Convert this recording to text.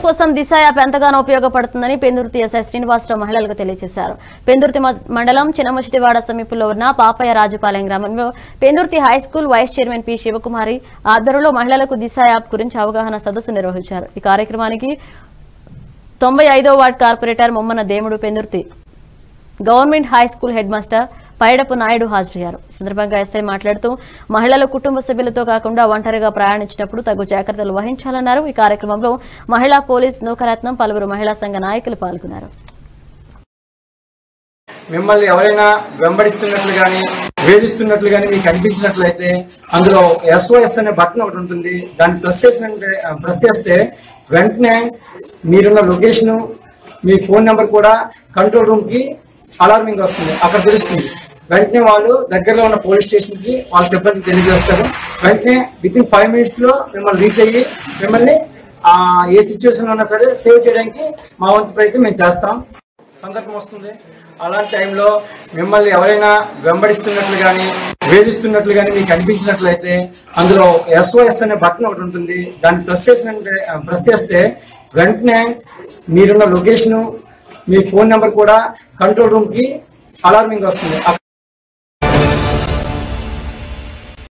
కోసం దిశ యాప్ ఎంతగానో ఉపయోగపడుతుందని పెందుర్తి ఎస్ఐ శ్రీనివాసరావు మహిళలకు తెలియజేశారు పెందుర్తి మ- మండలం చినముచిటివాడ సమీపంలో ఉన్న పాపయ్య రాజుపాలెం గ్రామంలో Pendurthi high school vice chairman P Sivakumari ఆధ్వర్యంలో మహిళలకు దిశ యాప్ గురించి అవగాహన సదస్సు నిర్వహించారు ఈ కార్యక్రమానికి తొంభై ఐదో ward corporator Mommana Demudu Pendurthi government high school head master Paidapu Naidu హాజరయ్యారు ఈ సందర్భంగా ఎస్ఐ మాట్లాడుతూ మహిళలు కుటుంబ సభ్యులతో కాకుండా ఒంటరిగా ప్రయాణించినప్పుడు తగు జాగ్రత్తలు వహించాలన్నారు ఈ కార్యక్రమంలో మహిళా పోలీస్ నూకరత్నం పలువురు మహిళా సంఘ నాయకులు పాల్గొన్నారు మిమ్మల్ని ఎవరైనా వెంబడిస్తున్నట్లు కానీ వేధిస్తున్నట్లు కానీ మీకు అనిపించినట్లయితే అందులో ఎస్ఓఎస్ అనే బటన్ ఒకటి ఉంటుంది దాన్ని ప్రెస్ చేసినట్టే ప్రెస్ చేస్తే వెంటనే మీరున్న లొకేషన్ మీ ఫోన్ నెంబర్ కూడా కంట్రోల్ రూమ్ కి అలార్మింగ్ వస్తుంది అక్కడ తెలుస్తుంది వెంటనే వాళ్ళు దగ్గరలో ఉన్న పోలీస్ స్టేషన్ కి వాళ్ళ సిబ్బంది తెలియజేస్తారు వెంటనే విత్ ఇన్ ఫైవ్ మినిట్స్ లో మిమ్మల్ని రీచ్ అయ్యి మిమ్మల్ని ఆ, ఏ సిచ్యువేషన్ ఉన్నా సరే సేవ్ చేయడానికి మా వంతు ప్రయత్నం మేము చేస్తాం సందర్భం వస్తుంది అలాంటి టైంలో మిమ్మల్ని ఎవరైనా వెంబడిస్తున్నట్లు కానీ వేధిస్తున్నట్లు కానీ మీకు అనిపించినట్లయితే అందులో ఎస్ఓఎస్ అనే బటన్ ఒకటి ఉంటుంది దాన్ని ప్రెస్ చేసినట్టే ప్రెస్ చేస్తే వెంటనే మీరున్న లొకేషన్ మీ ఫోన్ నెంబర్ కూడా కంట్రోల్ రూమ్ కి అలార్మింగ్ వస్తుంది